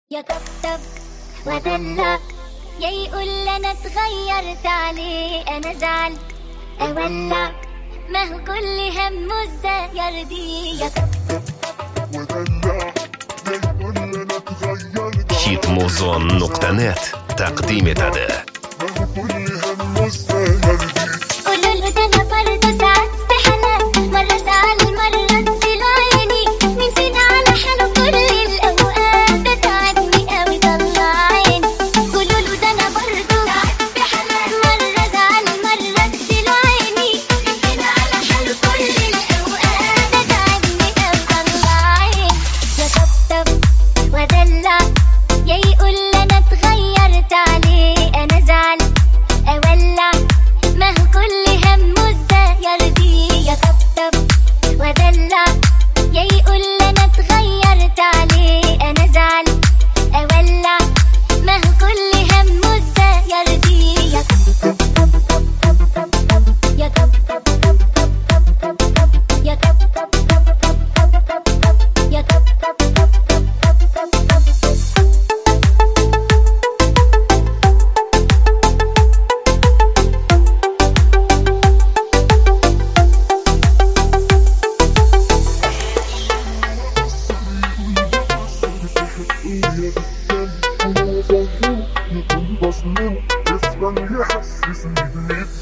يطبطب ودلع يا يقول انا اتغيرت عليه انا زعل اولع ما هو كل همه ازاي يرضيه يطبطب ودلع لا يقول انا اتغيرت Hitmuzon نقطة نت تقديم etadi. ما هو كل همه ازاي يرضيه قولوا له ده انا برضه ساعات في حالات مرة زعل مرة تسيل عيني مين فينا على حاله كل الأوقات ده تعبني قوي طلع عيني قولوا له ده انا برضه ساعات في حالات مرة زعل مرة تسيل عيني مين فينا على حاله كل الأوقات ده تعبني قوي طلع عيني يا طبطب ودلع يا يقول انا اتغيرت عليه انا زعل اولع ما هو كل همه ازاي يرضيه يطبطب ودلع يا يقول انا اتغيرت عليه انا زعل اولع ما هو كل همه ازاي يرضيه يطبطب يطبطب يطبطب يطبطب يكون بصمه يفضل يحسسني بميت